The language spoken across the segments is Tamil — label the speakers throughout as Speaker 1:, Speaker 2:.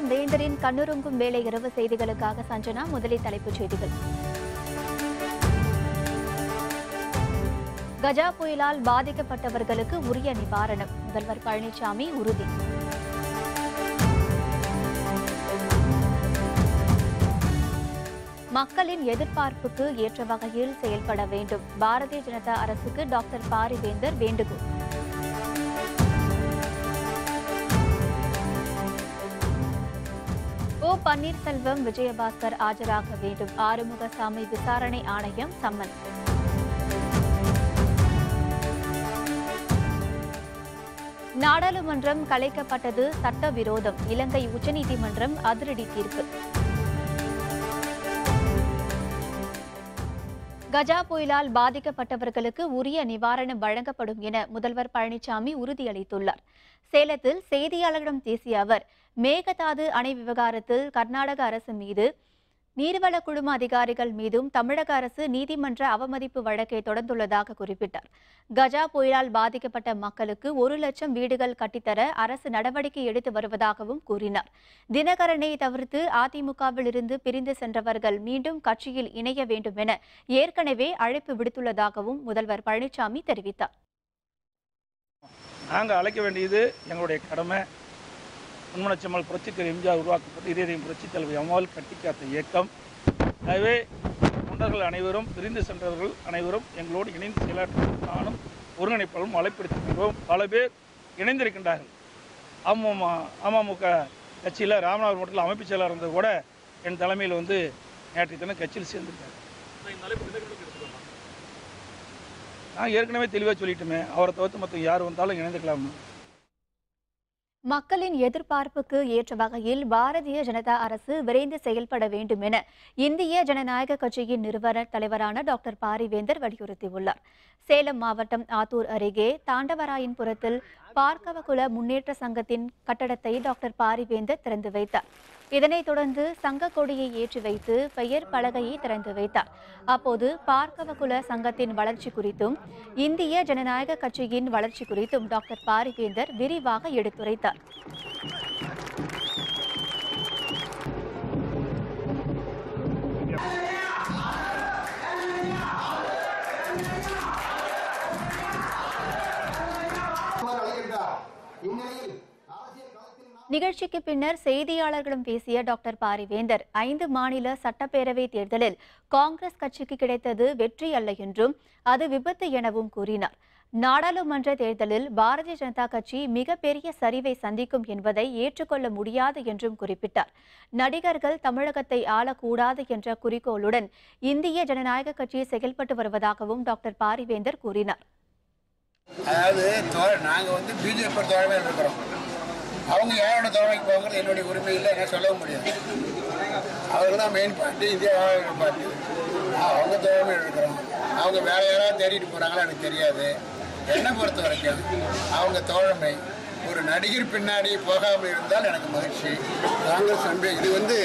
Speaker 1: வணக்கம் வேந்தரின் கண்ணுறங்கும் வேலை இரவு செய்திகளுக்காக சஞ்சனா முதலில் தலைப்புச் செய்திகள் கஜா புயலால் பாதிக்கப்பட்டவர்களுக்கு உரிய நிவாரணம் முதல்வர் பழனிசாமி உறுதி மக்களின் எதிர்பார்ப்புக்கு ஏற்ற வகையில் செயல்பட வேண்டும் பாரதிய ஜனதா அரசுக்கு டாக்டர் பாரிவேந்தர் வேண்டுகோள் ஓ பன்னீர்செல்வம் விஜயபாஸ்கர் ஆஜராக வேண்டும் ஆறுமுகசாமி விசாரணை ஆணையம் சம்மன் நாடாளுமன்றம் கலைக்கப்பட்டது சட்டவிரோதம் இலங்கை உச்சநீதிமன்றம் அதிரடி தீர்ப்பு கஜா புயலால் பாதிக்கப்பட்டவர்களுக்கு உரிய நிவாரணம் வழங்கப்படும் என முதல்வர் பழனிசாமி உறுதியளித்துள்ளார் சேலத்தில் செய்தியாளர்களிடம் பேசிய அவர் மேகதாது அணை விவகாரத்தில் கர்நாடக அரசு மீது நீர்வள குழும அதிகாரிகள் மீதும் தமிழக அரசு நீதிமன்ற அவமதிப்பு வழக்கை தொடர்ந்துள்ளதாக குறிப்பிட்டார் கஜா புயலால் பாதிக்கப்பட்ட மக்களுக்கு ஒரு லட்சம் வீடுகள் கட்டித்தர அரசு நடவடிக்கை எடுத்து வருவதாகவும் கூறினார் தினகரனை தவிர்த்து அதிமுகவில் இருந்து பிரிந்து சென்றவர்கள் மீண்டும் கட்சியில் இணைய வேண்டும் என ஏற்கனவே அழைப்பு விடுத்துள்ளதாகவும் முதல்வர் பழனிசாமி தெரிவித்தார்
Speaker 2: நாங்கள் அழைக்க வேண்டியது எங்களுடைய கடமை உண்மனச்சம்மல் புரட்சித்தலைவர் எம்ஜிஆர் உருவாக்கப்பட்ட இதயம் புரட்சித் தலைவர் அம்மாவில் கட்டிக்காத்த இயக்கம் எனவே தொண்டர்கள் அனைவரும் பிரிந்து சென்றவர்கள் அனைவரும் எங்களோடு இணைந்து செயலாற்ற நானும் ஒருங்கிணைப்பாளரும் அழைப்படுத்திருக்கிறோம் பல பேர் இணைந்திருக்கின்றார்கள் அமம அமமுக கட்சியில் ராமநாதபுரம் மாவட்டத்தில் அமைப்புச் செயலாளர் இருந்தது கூட என் தலைமையில் வந்து நேற்றைய தினம் கட்சியில் சேர்ந்திருக்காரு நான் ஏற்கனவே தெளிவாக சொல்லிட்டோமே அவரை தவிர்த்து மற்ற யார் வந்தாலும் இணைந்துக்கலாம்னு
Speaker 1: மக்களின் எதிர்பார்ப்புக்கு ஏற்ற வகையில் பாரதிய ஜனதா அரசு விரைந்து செயல்பட வேண்டும் என இந்திய ஜனநாயக கட்சியின் நிறுவனர் தலைவரான டாக்டர் பாரிவேந்தர் வலியுறுத்தியுள்ளார் சேலம் மாவட்டம் ஆத்தூர் அருகே தாண்டவராயன்புரத்தில் பார்க்கவகுல முன்னேற்ற சங்கத்தின் கட்டடத்தை டாக்டர் பாரிவேந்தர் திறந்து வைத்தார் இதனைத் தொடர்ந்து சங்க கொடியை ஏற்றி வைத்து பெயர் பலகையை திறந்து வைத்தார் அப்போது பார்க்கவகுல சங்கத்தின் வளர்ச்சி குறித்தும் இந்திய ஜனநாயக கட்சியின் வளர்ச்சி குறித்தும் டாக்டர் பாரிவேந்தர் விரிவாக எடுத்துரைத்தார்
Speaker 3: அழைக்கின்றார் இந்நிலையில் அரசியல் களத்தில் நாம்
Speaker 1: நிகழ்ச்சிக்கு பின்னர் செய்தியாளர்களிடம் பேசிய டாக்டர் பாரிவேந்தர் ஐந்து மாநில சட்டப்பேரவை தேர்தலில் காங்கிரஸ் கட்சிக்கு கிடைத்தது வெற்றி அல்ல என்றும் அது விபத்து எனவும் கூறினார் நாடாளுமன்ற தேர்தலில் பாரதிய ஜனதா கட்சி மிகப்பெரிய சரிவை சந்திக்கும் என்பதை ஏற்றுக்கொள்ள முடியாது என்றும் குறிப்பிட்டார் நடிகர்கள் தமிழகத்தை ஆளக்கூடாது என்ற குறிக்கோளுடன் இந்திய ஜனநாயக கட்சி செயல்பட்டு வருவதாகவும் டாக்டர் பாரிவேந்தர் கூறினார்
Speaker 3: அதாவது தோழ- நாங்க வந்து பிஜேபி தோழமையில் இருக்கிறோம் அவங்க யாரோட தோழமைக்கு போகிறது என்னுடைய உரிமை இல்லை என்ன சொல்லவும் முடியாது அவங்க தான் மெயின் பார்ட்டி இந்தியா வாழ்க்கை பார்ட்டி நான் அவங்க தோழமையில் இருக்கிறோம் அவங்க வேற யாராவது தேடிட்டு போறாங்களா எனக்கு தெரியாது என்னை பொறுத்த வரைக்கும் அவங்க தோழமை ஒரு நடிகர் பின்னாடி போகாமல் இருந்தால் எனக்கு மகிழ்ச்சி காங்கிரஸ் நம்பி இது வந்து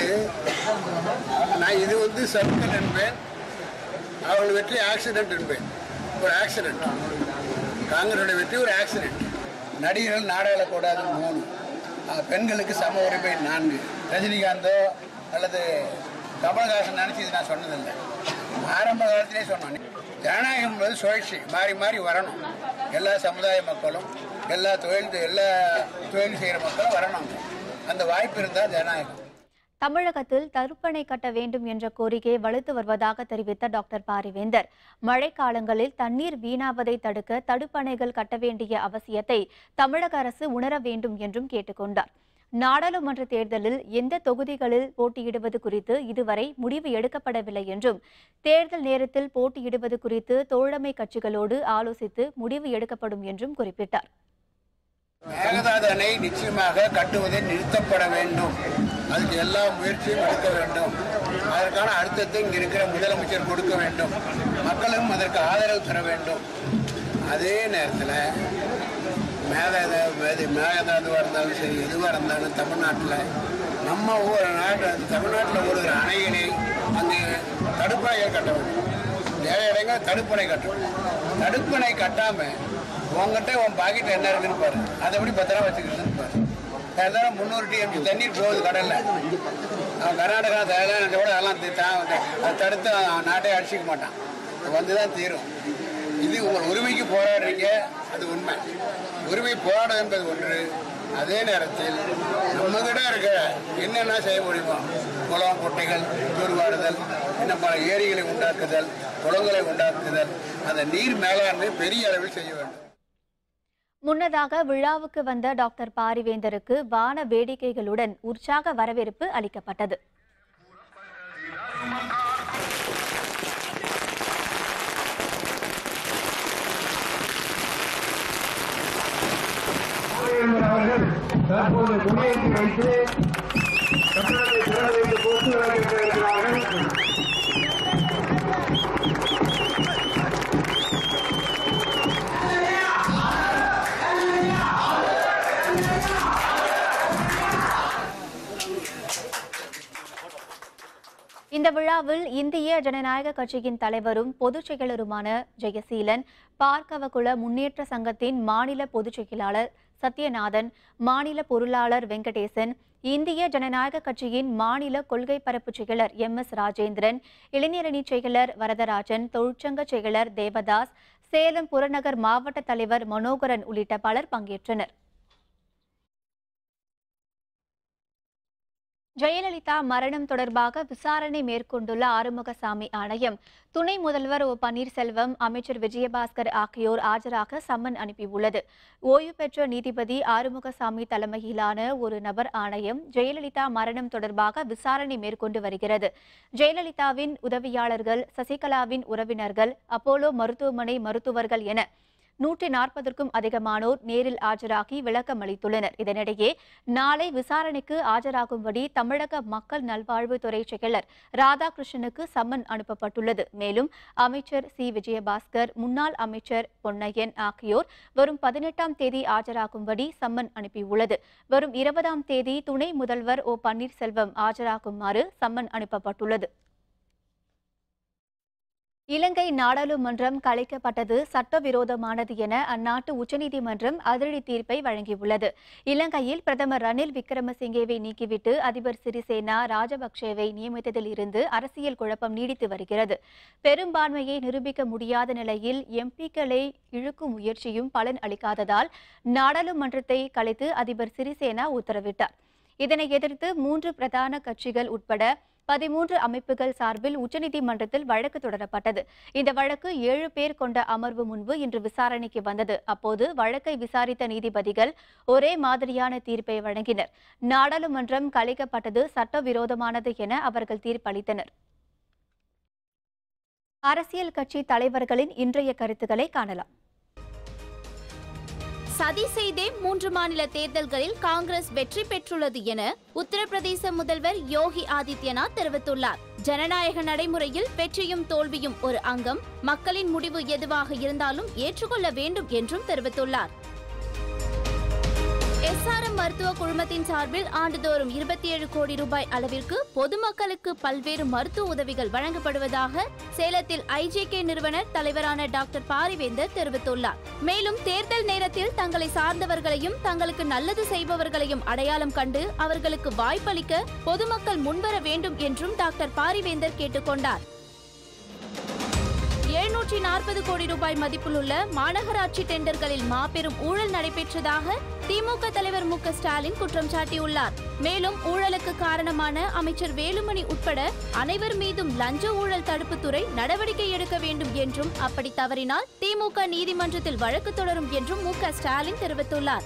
Speaker 3: நான் இது வந்து சர்க்கிள் என்பேன் அவர்கள் வெற்றி ஆக்சிடென்ட் என்பேன் ஒரு ஆக்சிடென்ட் காங்கிரஸோட வெற்றி ஒரு ஆக்சிடென்ட் நடிகர்கள் நாடாளக்கூடாது மூணு அஹ் பெண்களுக்கு சம உரிமை நான்கு ரஜினிகாந்தோ அல்லது கமல்ஹாசன் நினச்சி இது நான் சொன்னதில்லை ஆரம்ப காலத்திலே சொன்னேன் ஜனநாயகம் என்பது சுழற்சி மாறி மாறி வரணும் எல்லா சமுதாய மக்களும் எல்லா தொழில் எல்லா தொழில் செய்கிற மக்களும் வரணும் அந்த வாய்ப்பு இருந்தால் ஜனநாயகம்
Speaker 1: தமிழகத்தில் தடுப்பணை கட்ட வேண்டும் என்ற கோரிக்கை வலுத்து வருவதாக தெரிவித்த டாக்டர் பாரிவேந்தர் மழைக்காலங்களில் தண்ணீர் வீணாவதை தடுக்க தடுப்பணைகள் கட்ட வேண்டிய அவசியத்தை தமிழக அரசு உணர வேண்டும் என்றும் கேட்டுக்கொண்டார் நாடாளுமன்ற தேர்தலில் எந்த தொகுதிகளில் போட்டியிடுவது குறித்து இதுவரை முடிவு எடுக்கப்படவில்லை என்றும் தேர்தல் நேரத்தில் போட்டியிடுவது குறித்து தோழமை கட்சிகளோடு ஆலோசித்து முடிவு எடுக்கப்படும் என்றும் குறிப்பிட்டார்
Speaker 3: மேகதாது அணை நிச்சயமாக கட்டுவதை நிறுத்தப்பட வேண்டும் அதுக்கு எல்லா முயற்சியும் எடுக்க வேண்டும் அதற்கான அழுத்தத்தை இங்க இருக்கிற முதலமைச்சர் கொடுக்க வேண்டும் மக்களும் அதற்கு ஆதரவு தர வேண்டும் அதே நேரத்தில் மேகதாது இது மேகதாதுவாக இருந்தாலும் சரி எதுவாக இருந்தாலும் தமிழ்நாட்டில் நம்ம ஒவ்வொரு நாட்டு தமிழ்நாட்டில் ஒரு அணையினை அங்கே தடுப்பணைகள் கட்ட வேண்டும் நிறைய இடங்கள் தடுப்பணை கட்டணும் தடுப்பணை கட்டாம உங்ககிட்ட உன் பாக்கெட் என்ன இருக்குன்னு பாரு அதை எப்படி பத்திரமா வச்சுக்கிறதுன்னு பாரு இருந்தாலும் முந்நூறு டிஎம்சி தண்ணீர் போகுது கடல்ல அவன் கர்நாடகா தாய்லாந்து அதெல்லாம் தி- தா- அதை தடுத்து அவன் நாட்டை அடிச்சிக்க மாட்டான் வந்து தான் தீரும் இது உங்கள் உரிமைக்கு போராடுறீங்க அது உண்மை உரிமை போராடம் என்பது ஒன்று அதே நேரத்தில் நம்மகிட்ட இருக்க என்னென்ன செய்ய முடியுமோ குளம் குட்டைகள் தூர்வாடுதல் இன்னும் பல ஏரிகளை உண்டாக்குதல் குளங்களை உண்டாக்குதல் அந்த நீர் மேலாண்மை பெரிய அளவில் செய்ய வேண்டும்
Speaker 1: முன்னதாக விழாவுக்கு வந்த டாக்டர் பாரிவேந்தருக்கு வான வேடிக்கைகளுடன் உற்சாக வரவேற்பு அளிக்கப்பட்டது
Speaker 4: அவர்கள் தற்போது கொடியேற்றி வைத்து கட்டணத்தை திறந்து வைத்து போட்டு வருகிறார்கள்
Speaker 1: இந்த விழாவில் இந்திய ஜனநாயக கட்சியின் தலைவரும் பொதுச் செயலருமான ஜெயசீலன் பார்க்கவகுல முன்னேற்ற சங்கத்தின் மாநில பொதுச் செயலாளர் சத்யநாதன் மாநில பொருளாளர் வெங்கடேசன் இந்திய ஜனநாயக கட்சியின் மாநில கொள்கை பரப்பு செயலர் எம் எஸ் ராஜேந்திரன் இளைஞரணி செயலர் வரதராஜன் தொழிற்சங்க செயலர் தேவதாஸ் சேலம் புறநகர் மாவட்ட தலைவர் மனோகரன் உள்ளிட்ட பலர் பங்கேற்றனர் ஜெயலலிதா மரணம் தொடர்பாக விசாரணை மேற்கொண்டுள்ள ஆறுமுகசாமி ஆணையம் துணை முதல்வர் ஓ பன்னீர்செல்வம் அமைச்சர் விஜயபாஸ்கர் ஆகியோர் ஆஜராக சம்மன் அனுப்பியுள்ளது ஓய்வு பெற்ற நீதிபதி ஆறுமுகசாமி தலைமையிலான ஒரு நபர் ஆணையம் ஜெயலலிதா மரணம் தொடர்பாக விசாரணை மேற்கொண்டு வருகிறது ஜெயலலிதாவின் உதவியாளர்கள் சசிகலாவின் உறவினர்கள் அப்போலோ மருத்துவமனை மருத்துவர்கள் என நூற்றி நாற்பதற்கும் அதிகமானோர் நேரில் ஆஜராகி விளக்கம் அளித்துள்ளனர் இதனிடையே நாளை விசாரணைக்கு ஆஜராகும்படி தமிழக மக்கள் நல்வாழ்வுத்துறை செயலர் ராதாகிருஷ்ணனுக்கு சம்மன் அனுப்பப்பட்டுள்ளது மேலும் அமைச்சர் சி விஜயபாஸ்கர் முன்னாள் அமைச்சர் பொன்னையன் ஆகியோர் வரும் பதினெட்டாம் தேதி ஆஜராகும்படி சம்மன் அனுப்பியுள்ளது வரும் இருபதாம் தேதி துணை முதல்வர் ஓ பன்னீர்செல்வம் ஆஜராகுமாறு சம்மன் அனுப்பப்பட்டுள்ளது இலங்கை நாடாளுமன்றம் கலைக்கப்பட்டது சட்டவிரோதமானது என அந்நாட்டு உச்சநீதிமன்றம் அதிரடி தீர்ப்பை வழங்கியுள்ளது இலங்கையில் பிரதமர் ரணில் விக்ரமசிங்கேவை நீக்கிவிட்டு அதிபர் சிறிசேனா ராஜபக்சேவை நியமித்ததில் இருந்து அரசியல் குழப்பம் நீடித்து வருகிறது பெரும்பான்மையை நிரூபிக்க முடியாத நிலையில் எம்பிக்களை இழுக்கும் முயற்சியும் பலன் அளிக்காததால் நாடாளுமன்றத்தை கலைத்து அதிபர் சிறிசேனா உத்தரவிட்டார் இதனை எதிர்த்து மூன்று பிரதான கட்சிகள் உட்பட பதிமூன்று அமைப்புகள் சார்பில் உச்சநீதிமன்றத்தில் வழக்கு தொடரப்பட்டது இந்த வழக்கு ஏழு பேர் கொண்ட அமர்வு முன்பு இன்று விசாரணைக்கு வந்தது அப்போது வழக்கை விசாரித்த நீதிபதிகள் ஒரே மாதிரியான தீர்ப்பை வழங்கினர் நாடாளுமன்றம் கலைக்கப்பட்டது சட்டவிரோதமானது என அவர்கள் தீர்ப்பளித்தனர் அரசியல் கட்சி தலைவர்களின் இன்றைய கருத்துக்களை காணலாம்
Speaker 5: சதி செய்தே மூன்று மாநில தேர்தல்களில் காங்கிரஸ் வெற்றி பெற்றுள்ளது என உத்தரப்பிரதேச முதல்வர் யோகி ஆதித்யநாத் தெரிவித்துள்ளார் ஜனநாயக நடைமுறையில் வெற்றியும் தோல்வியும் ஒரு அங்கம் மக்களின் முடிவு எதுவாக இருந்தாலும் ஏற்றுக்கொள்ள வேண்டும் என்றும் தெரிவித்துள்ளார் எஸ்ஆர்எம் மருத்துவ குழுமத்தின் சார்பில் ஆண்டுதோறும் இருபத்தி ஏழு கோடி ரூபாய் அளவிற்கு பொதுமக்களுக்கு பல்வேறு மருத்துவ உதவிகள் வழங்கப்படுவதாக சேலத்தில் ஐஜேகே நிறுவனர் தலைவரான டாக்டர் பாரிவேந்தர் தெரிவித்துள்ளார் மேலும் தேர்தல் நேரத்தில் தங்களை சார்ந்தவர்களையும் தங்களுக்கு நல்லது செய்பவர்களையும் அடையாளம் கண்டு அவர்களுக்கு வாய்ப்பளிக்க பொதுமக்கள் முன்வர வேண்டும் என்றும் டாக்டர் பாரிவேந்தர் கேட்டுக்கொண்டார் எழுநூற்றி நாற்பது கோடி ரூபாய் மதிப்பிலுள்ள மாநகராட்சி டெண்டர்களில் மாபெரும் ஊழல் நடைபெற்றதாக திமுக தலைவர் மு க ஸ்டாலின் குற்றம் சாட்டியுள்ளார் மேலும் ஊழலுக்கு காரணமான அமைச்சர் வேலுமணி உட்பட அனைவர் மீதும் லஞ்ச ஊழல் தடுப்புத்துறை நடவடிக்கை எடுக்க வேண்டும் என்றும் அப்படி தவறினால் திமுக நீதிமன்றத்தில் வழக்கு தொடரும் என்றும் மு க ஸ்டாலின் தெரிவித்துள்ளார்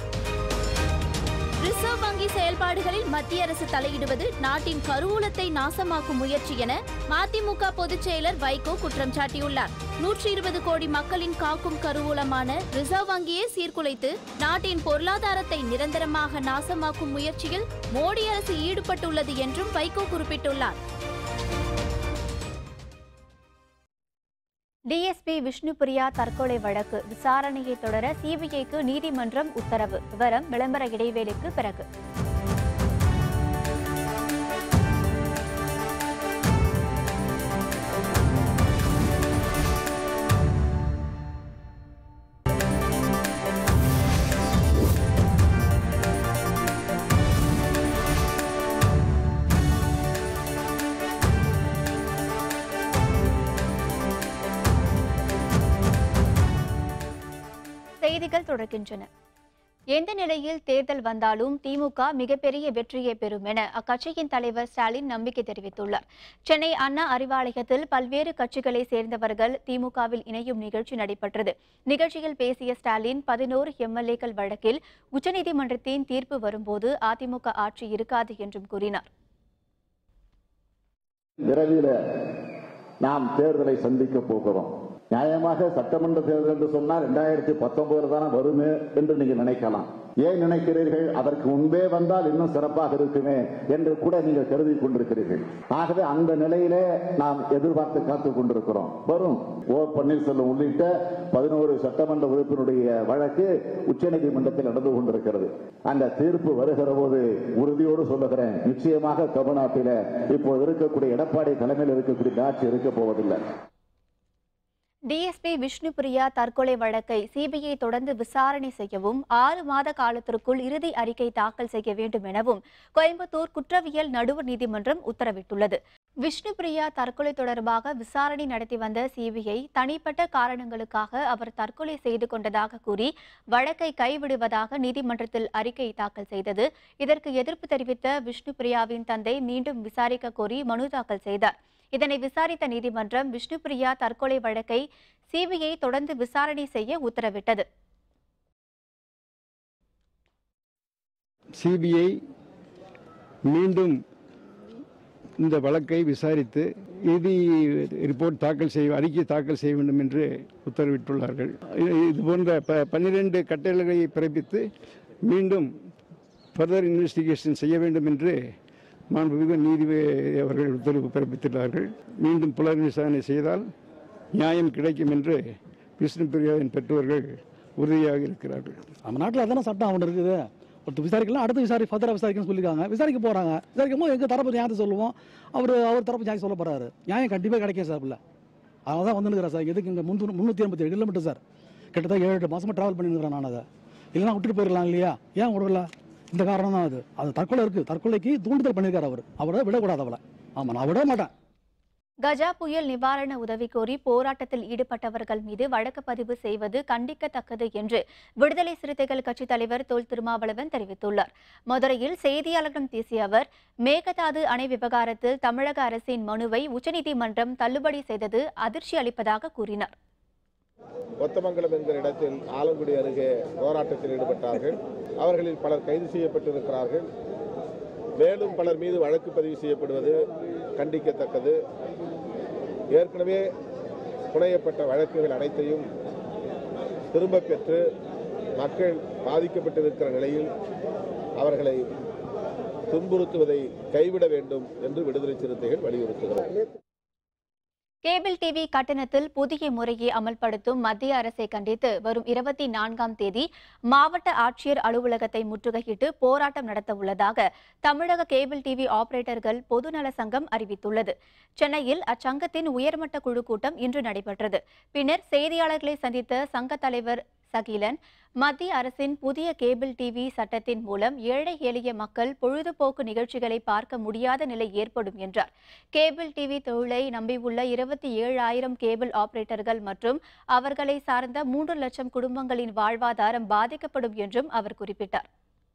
Speaker 5: ரிசர்வ் வங்கி செயல்பாடுகளில் மத்திய அரசு தலையிடுவது நாட்டின் கருவூலத்தை நாசமாக்கும் முயற்சி என மதிமுக பொதுச் செயலர் வைகோ குற்றம் சாட்டியுள்ளார் நூற்றி இருபது கோடி மக்களின் காக்கும் கருவூலமான ரிசர்வ் வங்கியை சீர்குலைத்து நாட்டின் பொருளாதாரத்தை நிரந்தரமாக நாசமாக்கும் முயற்சியில் மோடி அரசு ஈடுபட்டுள்ளது என்றும் வைகோ குறிப்பிட்டுள்ளார்
Speaker 1: டிஎஸ்பி விஷ்ணுபிரியா தற்கொலை வழக்கு விசாரணையை தொடர சிபிஐக்கு நீதிமன்றம் உத்தரவு விவரம் விளம்பர இடைவேளைக்கு பிறகு செய்திகள் தொடர்கின்றன எந்த நிலையில் தேர்தல் வந்தாலும் திமுக மிகப்பெரிய வெற்றியை பெறும் என அக்கட்சியின் தலைவர் ஸ்டாலின் நம்பிக்கை தெரிவித்துள்ளார் சென்னை அண்ணா அறிவாலயத்தில் பல்வேறு கட்சிகளை சேர்ந்தவர்கள் திமுகவில் இணையும் நிகழ்ச்சி நடைபெற்றது நிகழ்ச்சியில் பேசிய ஸ்டாலின் பதினோரு எம்எல்ஏக்கள் வழக்கில் உச்சநீதிமன்றத்தின் தீர்ப்பு வரும்போது அதிமுக ஆட்சி இருக்காது என்றும் கூறினார்
Speaker 6: விரைவில் நாம் தேர்தலை சந்திக்க போகிறோம் நியாயமாக சட்டமன்ற தேர்தல் என்று சொன்னால் இரண்டாயிரத்தி பத்தொன்பதுல தானே வருமே என்று நீங்க நினைக்கலாம் ஏன் நினைக்கிறீர்கள் அதற்கு முன்பே வந்தால் இன்னும் சிறப்பாக இருக்குமே என்று கூட நீங்கள் கருதி கொண்டிருக்கிறீர்கள் ஆகவே அந்த நிலையிலே நாம் எதிர்பார்த்து காத்துக் கொண்டிருக்கிறோம் வரும் ஓ பன்னீர்செல்வம் உள்ளிட்ட பதினோரு சட்டமன்ற உறுப்பினருடைய வழக்கு உச்சநீதிமன்றத்தில் நடந்து கொண்டிருக்கிறது அந்த தீர்ப்பு வருகிற போது உறுதியோடு சொல்லுகிறேன் நிச்சயமாக தமிழ்நாட்டில இப்போது இருக்கக்கூடிய எடப்பாடி தலைமையில் இருக்கக்கூடிய இந்த ஆட்சி இருக்க போவதில்லை
Speaker 1: டிஎஸ்பி விஷ்ணுபிரியா தற்கொலை வழக்கை சிபிஐ தொடர்ந்து விசாரணை செய்யவும் ஆறு மாத காலத்திற்குள் இறுதி அறிக்கை தாக்கல் செய்ய வேண்டும் எனவும் கோயம்புத்தூர் குற்றவியல் நடுவர் நீதிமன்றம் உத்தரவிட்டுள்ளது விஷ்ணுபிரியா தற்கொலை தொடர்பாக விசாரணை நடத்தி வந்த சிபிஐ தனிப்பட்ட காரணங்களுக்காக அவர் தற்கொலை செய்து கொண்டதாக கூறி வழக்கை கைவிடுவதாக நீதிமன்றத்தில் அறிக்கை தாக்கல் செய்தது இதற்கு எதிர்ப்பு தெரிவித்த விஷ்ணுபிரியாவின் தந்தை மீண்டும் விசாரிக்க கோரி மனு தாக்கல் செய்தார் இதனை விசாரித்த நீதிமன்றம் விஷ்ணுபிரியா தற்கொலை வழக்கை சிபிஐ தொடர்ந்து விசாரணை செய்ய உத்தரவிட்டது
Speaker 7: சிபிஐ மீண்டும் இந்த வழக்கை விசாரித்து இறுதி ரிப்போர்ட் தாக்கல் செய்ய அறிக்கை தாக்கல் செய்ய வேண்டும் என்று உத்தரவிட்டுள்ளார்கள் இது இது போன்ற ப பன்னிரண்டு கட்டளைகளை பிறப்பித்து மீண்டும் ஃபர்தர் இன்வெஸ்டிகேஷன் செய்ய வேண்டும் என்று மாண்புமிகு நீதிபதி அவர்கள் உத்தரவு பிறப்பித்துள்ளார்கள் மீண்டும் புலர் விசாரணை செய்தால் நியாயம் கிடைக்கும் என்று விஷ்ணு பிரியாவின் பெற்றோர்கள் உறுதியாக இருக்கிறார்கள்
Speaker 8: நம்ம நாட்டில் அதான சட்டம் அவன் இருக்குது ஒருத்தர் விசாரிக்கலாம் அடுத்து விசாரி ஃபர்தராக விசாரிக்கணும்னு சொல்லியிருக்காங்க விசாரிக்க போகிறாங்க விசாரிக்கும் போது எங்கள் தரப்பு நியாயத்தை சொல்லுவோம் அவர் அவர் தரப்பு நியாயம் சொல்ல போகிறாரு நியாயம் கண்டிப்பாக கிடைக்கும் சார் இல்லை அதனால தான் வந்துருக்கிறேன் சார் எதுக்கு இங்கே முந்நூறு முந்நூற்றி எண்பத்தி ஏழு கிலோமீட்டர் சார் கிட்டத்தட்ட ஏழு எட்டு மாதமாக ட்ராவல் பண்ணியிருக்கிறேன் நான் அதை இல்லைன்னா விட்டுட்டு போயிடலாம் இல்லையா ஏன் விடல இந்த காரணம் தான் அது அது தற்கொலை இருக்குது தற்கொலைக்கு தூண்டுதல் பண்ணியிருக்காரு அவர் அவரை விடக்கூடாது அவளை ஆமாம் நான் விட மாட்டேன்
Speaker 1: கஜா புயல் நிவாரண உதவி கோரி போராட்டத்தில் ஈடுபட்டவர்கள் மீது வழக்கு பதிவு செய்வது கண்டிக்கத்தக்கது என்று விடுதலை சிறுத்தைகள் கட்சித் தலைவர் தொல் திருமாவளவன் தெரிவித்துள்ளார் மதுரையில் செய்தியாளர்களிடம் பேசிய அவர் மேகதாது அணை விவகாரத்தில் தமிழக அரசின் மனுவை உச்சநீதிமன்றம் தள்ளுபடி செய்தது அதிர்ச்சி அளிப்பதாக கூறினார்
Speaker 9: கொத்தமங்கலம் என்கிற இடத்தில் ஆலங்குடி அருகே போராட்டத்தில் ஈடுபட்டார்கள் அவர்களில் பலர் கைது செய்யப்பட்டிருக்கிறார்கள் மேலும் பலர் மீது வழக்கு பதிவு செய்யப்படுவது கண்டிக்கத்தக்கது ஏற்கனவே புனையப்பட்ட வழக்குகள் அனைத்தையும் திரும்பப் பெற்று மக்கள் பாதிக்கப்பட்டிருக்கிற நிலையில் அவர்களை துன்புறுத்துவதை கைவிட வேண்டும் என்று விடுதலை சிறுத்தைகள் வலியுறுத்துகிறது
Speaker 1: கேபிள் டிவி கட்டணத்தில் புதிய முறையை அமல்படுத்தும் மத்திய அரசை கண்டித்து வரும் இருபத்தி நான்காம் தேதி மாவட்ட ஆட்சியர் அலுவலகத்தை முற்றுகையிட்டு போராட்டம் நடத்த உள்ளதாக தமிழக கேபிள் டிவி ஆபரேட்டர்கள் பொதுநல சங்கம் அறிவித்துள்ளது சென்னையில் அச்சங்கத்தின் உயர்மட்ட குழு கூட்டம் இன்று நடைபெற்றது பின்னர் செய்தியாளர்களை சந்தித்த சங்க தலைவர் சகிலன் மத்திய அரசின் புதிய கேபிள் டிவி சட்டத்தின் மூலம் ஏழை எளிய மக்கள் பொழுதுபோக்கு நிகழ்ச்சிகளை பார்க்க முடியாத நிலை ஏற்படும் என்றார் கேபிள் டிவி தொழிலை நம்பியுள்ள இருபத்தி ஏழாயிரம் கேபிள் ஆபரேட்டர்கள் மற்றும் அவர்களை சார்ந்த மூன்று லட்சம் குடும்பங்களின் வாழ்வாதாரம் பாதிக்கப்படும் என்றும் அவர் குறிப்பிட்டார்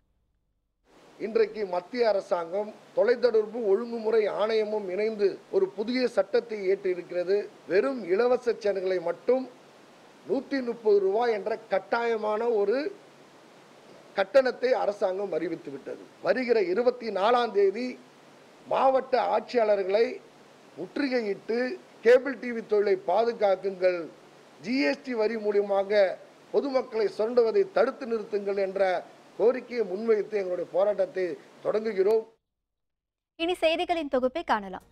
Speaker 10: இன்றைக்கு மத்திய அரசாங்கம் தொலைத்தொடர்பு ஒழுங்குமுறை ஆணையமும் இணைந்து ஒரு புதிய சட்டத்தை ஏற்றிருக்கிறது வெறும் இலவச சேனல்களை மட்டும் நூற்றி முப்பது ரூபாய் என்ற கட்டாயமான ஒரு கட்டணத்தை அரசாங்கம் அறிவித்து விட்டது வருகிற இருபத்தி நாலாம் தேதி மாவட்ட ஆட்சியாளர்களை முற்றுகையிட்டு கேபிள் டிவி தொழிலை பாதுகாக்குங்கள் ஜிஎஸ்டி வரி மூலியமாக பொதுமக்களை சுரண்டுவதை தடுத்து நிறுத்துங்கள் என்ற கோரிக்கையை முன்வைத்து எங்களுடைய போராட்டத்தை தொடங்குகிறோம்
Speaker 1: இனி செய்திகளின் தொகுப்பை காணலாம்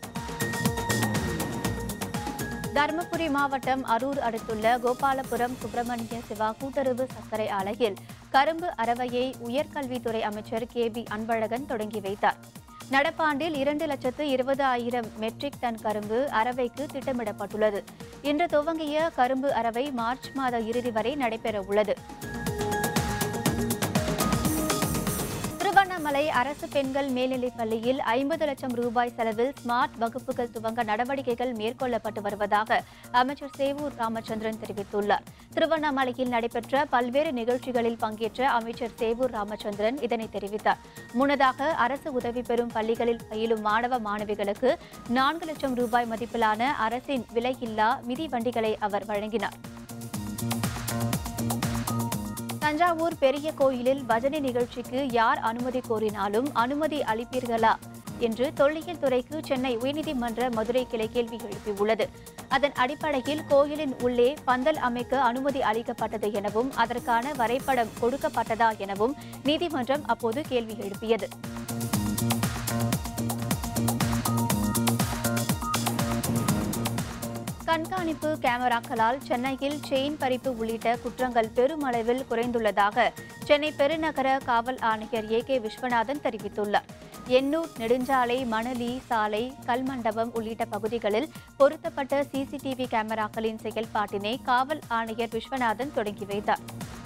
Speaker 1: தருமபுரி மாவட்டம் அரூர் அடுத்துள்ள கோபாலபுரம் சுப்பிரமணிய சிவா கூட்டுறவு சர்க்கரை ஆலையில் கரும்பு அரவையை உயர்கல்வித்துறை அமைச்சர் கே பி அன்பழகன் தொடங்கி வைத்தார் நடப்பாண்டில் இரண்டு லட்சத்து இருபது ஆயிரம் மெட்ரிக் டன் கரும்பு அரவைக்கு திட்டமிடப்பட்டுள்ளது இன்று துவங்கிய கரும்பு அரவை மார்ச் மாத இறுதி வரை நடைபெற உள்ளது திருவண்ணாமலை திருவண்ணாமலை அரசு பெண்கள் மேல்நிலைப் பள்ளியில் ஐம்பது லட்சம் ரூபாய் செலவில் ஸ்மார்ட் வகுப்புகள் துவங்க நடவடிக்கைகள் மேற்கொள்ளப்பட்டு வருவதாக அமைச்சர் சேவூர் ராமச்சந்திரன் தெரிவித்துள்ளார் திருவண்ணாமலையில் நடைபெற்ற பல்வேறு நிகழ்ச்சிகளில் பங்கேற்ற அமைச்சர் சேவூர் ராமச்சந்திரன் இதனை தெரிவித்தார் முன்னதாக அரசு உதவி பெறும் பள்ளிகளில் பயிலும் மாணவ மாணவிகளுக்கு நான்கு லட்சம் ரூபாய் மதிப்பிலான அரசின் விலையில்லா மிதிவண்டிகளை அவர் வழங்கினார் தஞ்சாவூர் பெரிய கோயிலில் பஜனை நிகழ்ச்சிக்கு யார் அனுமதி கோரினாலும் அனுமதி அளிப்பீர்களா என்று தொல்லியல் துறைக்கு சென்னை உயர்நீதிமன்ற மதுரை கிளை கேள்வி எழுப்பியுள்ளது அதன் அடிப்படையில் கோயிலின் உள்ளே பந்தல் அமைக்க அனுமதி அளிக்கப்பட்டது எனவும் அதற்கான வரைபடம் கொடுக்கப்பட்டதா எனவும் நீதிமன்றம் அப்போது கேள்வி எழுப்பியது கண்காணிப்பு கேமராக்களால் சென்னையில் செயின் பறிப்பு உள்ளிட்ட குற்றங்கள் பெருமளவில் குறைந்துள்ளதாக சென்னை பெருநகர காவல் ஆணையர் ஏ கே விஸ்வநாதன் தெரிவித்துள்ளார் எண்ணூர் நெடுஞ்சாலை மணலி சாலை கல்மண்டபம் உள்ளிட்ட பகுதிகளில் பொருத்தப்பட்ட சிசிடிவி கேமராக்களின் செயல்பாட்டினை காவல் ஆணையர் விஸ்வநாதன் தொடங்கி வைத்தார்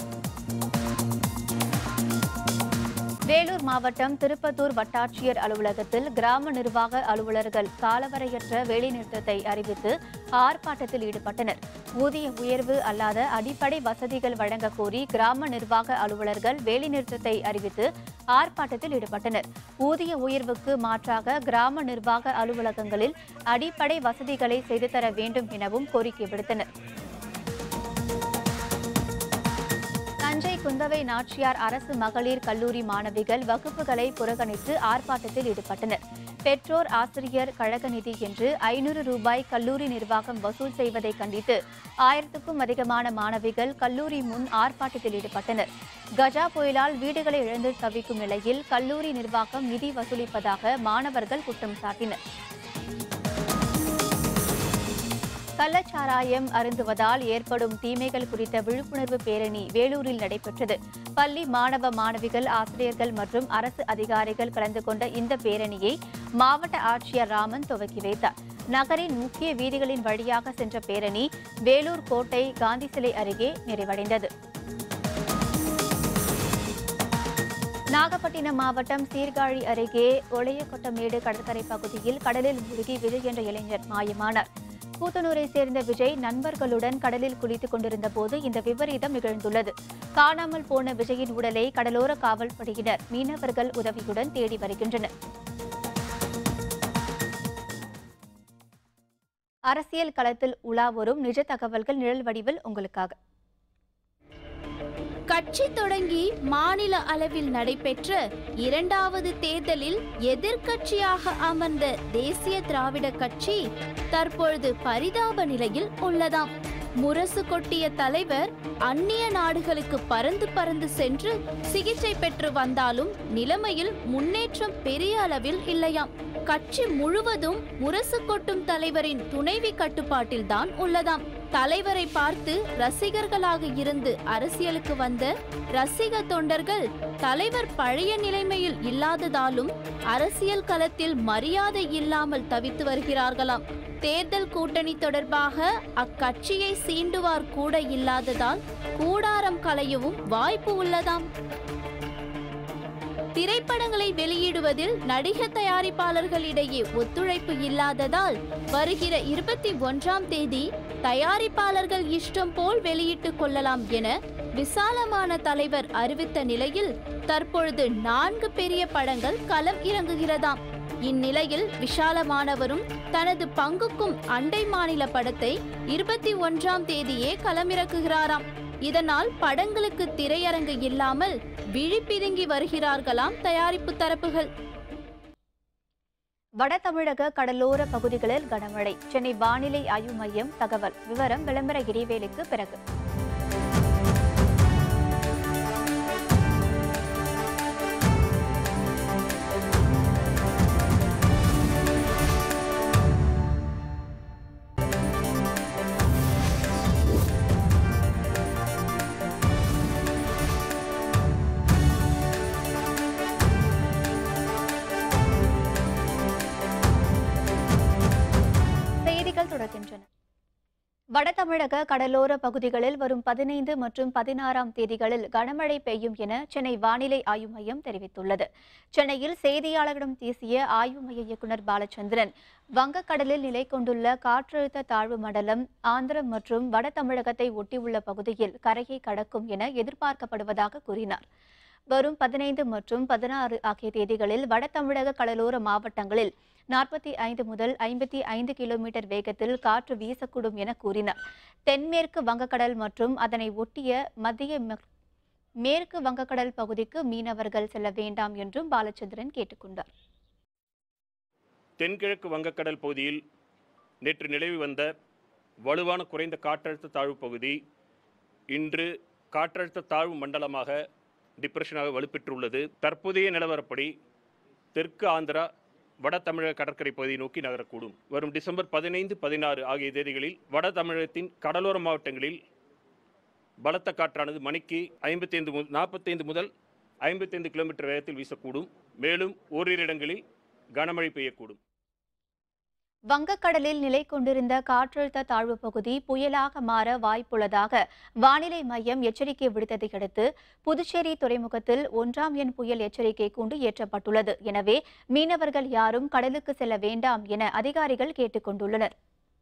Speaker 1: வேலூர் மாவட்டம் திருப்பத்தூர் வட்டாட்சியர் அலுவலகத்தில் கிராம நிர்வாக அலுவலர்கள் காலவரையற்ற வேலைநிறுத்தத்தை அறிவித்து ஆர்ப்பாட்டத்தில் ஈடுபட்டனர் ஊதிய உயர்வு அல்லாத அடிப்படை வசதிகள் வழங்க கோரி கிராம நிர்வாக அலுவலர்கள் வேலைநிறுத்தத்தை அறிவித்து ஆர்ப்பாட்டத்தில் ஈடுபட்டனர் ஊதிய உயர்வுக்கு மாற்றாக கிராம நிர்வாக அலுவலகங்களில் அடிப்படை வசதிகளை செய்து தர வேண்டும் எனவும் கோரிக்கை விடுத்தனர் தஞ்சை குந்தவை நாச்சியார் அரசு மகளிர் கல்லூரி மாணவிகள் வகுப்புகளை புறக்கணித்து ஆர்ப்பாட்டத்தில் ஈடுபட்டனர் பெற்றோர் ஆசிரியர் கழக நிதி என்று ஐநூறு ரூபாய் கல்லூரி நிர்வாகம் வசூல் செய்வதை கண்டித்து ஆயிரத்துக்கும் அதிகமான மாணவிகள் கல்லூரி முன் ஆர்ப்பாட்டத்தில் ஈடுபட்டனர் கஜா புயலால் வீடுகளை இழந்து தவிக்கும் நிலையில் கல்லூரி நிர்வாகம் நிதி வசூலிப்பதாக மாணவர்கள் குற்றம் சாட்டினர் கள்ளச்சாராயம் அருந்துவதால் ஏற்படும் தீமைகள் குறித்த விழிப்புணர்வு பேரணி வேலூரில் நடைபெற்றது பள்ளி மாணவ மாணவிகள் ஆசிரியர்கள் மற்றும் அரசு அதிகாரிகள் கலந்து கொண்ட இந்த பேரணியை மாவட்ட ஆட்சியர் ராமன் துவக்கி வைத்தார் நகரின் முக்கிய வீதிகளின் வழியாக சென்ற பேரணி வேலூர் கோட்டை காந்தி சிலை அருகே நிறைவடைந்தது நாகப்பட்டினம் மாவட்டம் சீர்காழி அருகே ஒளையக்கொட்டமேடு கடற்கரை பகுதியில் கடலில் மூழ்கி விஜய் என்ற இளைஞர் மாயமானார் கூத்தனூரை சேர்ந்த விஜய் நண்பர்களுடன் கடலில் குளித்துக் கொண்டிருந்த போது இந்த விபரீதம் நிகழ்ந்துள்ளது காணாமல் போன விஜயின் உடலை கடலோர காவல்படையினர் மீனவர்கள் உதவியுடன் தேடி வருகின்றனர் அரசியல் களத்தில் உலா வரும் நிஜ தகவல்கள் நிழல் வடிவில் உங்களுக்காக
Speaker 5: கட்சி தொடங்கி மாநில அளவில் நடைபெற்ற இரண்டாவது தேர்தலில் எதிர்க்கட்சியாக அமர்ந்த தேசிய திராவிட கட்சி தற்பொழுது பரிதாப நிலையில் உள்ளதாம் முரசு கொட்டிய தலைவர் அந்நிய நாடுகளுக்கு பறந்து பறந்து சென்று சிகிச்சை பெற்று வந்தாலும் நிலைமையில் முன்னேற்றம் பெரிய அளவில் இல்லையாம் கட்சி முழுவதும் முரசு கொட்டும் தலைவரின் துணைவி கட்டுப்பாட்டில்தான் உள்ளதாம் தலைவரை பார்த்து ரசிகர்களாக இருந்து அரசியலுக்கு வந்த ரசிக தொண்டர்கள் தலைவர் பழைய நிலைமையில் இல்லாததாலும் அரசியல் களத்தில் மரியாதை இல்லாமல் தவித்து வருகிறார்களாம் தேர்தல் கூட்டணி தொடர்பாக அக்கட்சியை சீண்டுவார் கூட இல்லாததால் கூடாரம் களையவும் வாய்ப்பு உள்ளதாம் திரைப்படங்களை வெளியிடுவதில் நடிக தயாரிப்பாளர்களிடையே ஒத்துழைப்பு இல்லாததால் வருகிற இருபத்தி ஒன்றாம் தேதி தயாரிப்பாளர்கள் இஷ்டம் போல் வெளியிட்டுக் கொள்ளலாம் என விசாலமான தலைவர் அறிவித்த நிலையில் தற்பொழுது நான்கு பெரிய படங்கள் களம் இறங்குகிறதாம் இந்நிலையில் விஷாலமானவரும் தனது பங்குக்கும் அண்டை மாநில படத்தை இருபத்தி ஒன்றாம் தேதியே களமிறக்குகிறாராம் இதனால் படங்களுக்கு திரையரங்கு இல்லாமல் விழிப்பிதுங்கி வருகிறார்களாம் தயாரிப்பு தரப்புகள்
Speaker 1: வட தமிழக கடலோர பகுதிகளில் கனமழை சென்னை வானிலை ஆய்வு மையம் தகவல் விவரம் விளம்பர இடைவேளைக்கு பிறகு செய்திகள் தொடர்கின்றன வட தமிழக கடலோர பகுதிகளில் வரும் பதினைந்து மற்றும் பதினாறாம் தேதிகளில் கனமழை பெய்யும் என சென்னை வானிலை ஆய்வு மையம் தெரிவித்துள்ளது சென்னையில் செய்தியாளர்களிடம் பேசிய ஆய்வு மைய இயக்குநர் பாலச்சந்திரன் வங்கக்கடலில் நிலை கொண்டுள்ள காற்றழுத்த தாழ்வு மண்டலம் ஆந்திரம் மற்றும் வட தமிழகத்தை ஒட்டியுள்ள பகுதியில் கரையை கடக்கும் என எதிர்பார்க்கப்படுவதாக கூறினார் வரும் பதினைந்து மற்றும் பதினாறு ஆகிய தேதிகளில் வட தமிழக கடலோர மாவட்டங்களில் நாற்பத்தி ஐந்து முதல் ஐம்பத்தி ஐந்து கிலோமீட்டர் வேகத்தில் காற்று வீசக்கூடும் என கூறினார் தென்மேற்கு வங்கக்கடல் மற்றும் அதனை ஒட்டிய மத்திய ம- மேற்கு வங்கக்கடல் பகுதிக்கு மீனவர்கள் செல்ல வேண்டாம் என்றும் பாலச்சந்திரன் கேட்டுக்கொண்டார்
Speaker 11: தென்கிழக்கு வங்கக்கடல் பகுதியில் நேற்று நிலவி வந்த வலுவான குறைந்த காற்றழுத்த தாழ்வு பகுதி இன்று காற்றழுத்த தாழ்வு மண்டலமாக டிப்ரெஷனாக வலுப்பெற்றுள்ளது தற்போதைய நிலவரப்படி தெற்கு ஆந்திரா வட தமிழக கடற்கரை பகுதியை நோக்கி நகரக்கூடும் வரும் டிசம்பர் பதினைந்து பதினாறு ஆகிய தேதிகளில் வட தமிழகத்தின் கடலோர மாவட்டங்களில் பலத்த காற்றானது மணிக்கு ஐம்பத்தைந்து மு நாற்பத்தைந்து முதல் ஐம்பத்தைந்து கிலோமீட்டர் வேகத்தில் வீசக்கூடும் மேலும் ஓரிரு இடங்களில் கனமழை பெய்யக்கூடும்
Speaker 1: வங்கக்கடலில் நிலை கொண்டிருந்த காற்றழுத்த தாழ்வு பகுதி புயலாக மாற வாய்ப்புள்ளதாக வானிலை மையம் எச்சரிக்கை விடுத்ததை அடுத்து புதுச்சேரி துறைமுகத்தில் ஒன்றாம் எண் புயல் எச்சரிக்கை கூண்டு ஏற்றப்பட்டுள்ளது எனவே மீனவர்கள் யாரும் கடலுக்கு செல்ல வேண்டாம் என அதிகாரிகள் கேட்டுக்கொண்டுள்ளனர்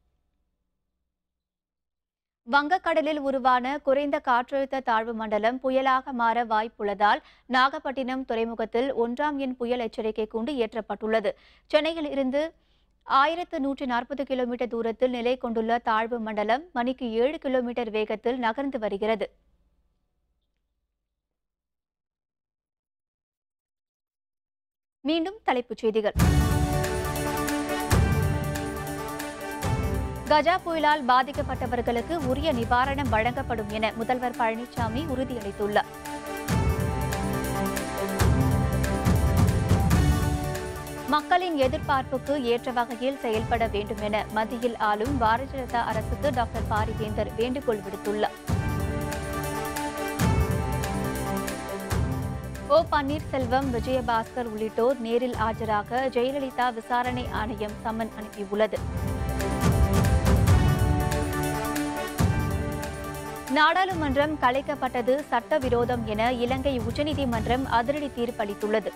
Speaker 1: வங்கக்கடலில் உருவான குறைந்த காற்றழுத்த தாழ்வு மண்டலம் புயலாக மாற வாய்ப்புள்ளதால் நாகப்பட்டினம் துறைமுகத்தில் ஒன்றாம் எண் புயல் எச்சரிக்கை கூண்டு ஏற்றப்பட்டுள்ளது சென்னையில் இருந்து ஆயிரத்து நூற்றி நாற்பது கிலோமீட்டர் தூரத்தில் நிலை கொண்டுள்ள தாழ்வு மண்டலம் மணிக்கு ஏழு கிலோமீட்டர் வேகத்தில் நகர்ந்து வருகிறது மீண்டும் தலைப்புச் செய்திகள் கஜா புயலால் பாதிக்கப்பட்டவர்களுக்கு உரிய நிவாரணம் வழங்கப்படும் என முதல்வர் பழனிசாமி உறுதியளித்துள்ளார் மக்களின் எதிர்பார்ப்புக்கு ஏற்ற வகையில் செயல்பட வேண்டும் என மத்தியில் ஆளும் பாரதிய ஜனதா அரசுக்கு டாக்டர் பாரிவேந்தர் வேண்டுகோள் விடுத்துள்ளார் ஓ பன்னீர்செல்வம் விஜயபாஸ்கர் உள்ளிட்டோர் நேரில் ஆஜராக ஜெயலலிதா விசாரணை ஆணையம் சம்மன் அனுப்பியுள்ளது நாடாளுமன்றம் கலைக்கப்பட்டது சட்டவிரோதம் என இலங்கை உச்சநீதிமன்றம் அதிரடி தீர்ப்பளித்துள்ளது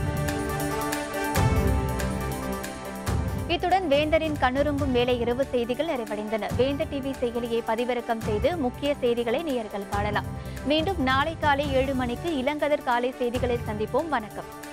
Speaker 1: இத்துடன் வேந்தரின் கண்ணுறுங்கும் வேலை இரவு செய்திகள் நிறைவடைந்தன வேந்தர் டிவி செயலியை பதிவிறக்கம் செய்து முக்கிய செய்திகளை நேயர்கள் காணலாம் மீண்டும் நாளை காலை ஏழு மணிக்கு இளங்கதர் காலை செய்திகளில் சந்திப்போம் வணக்கம்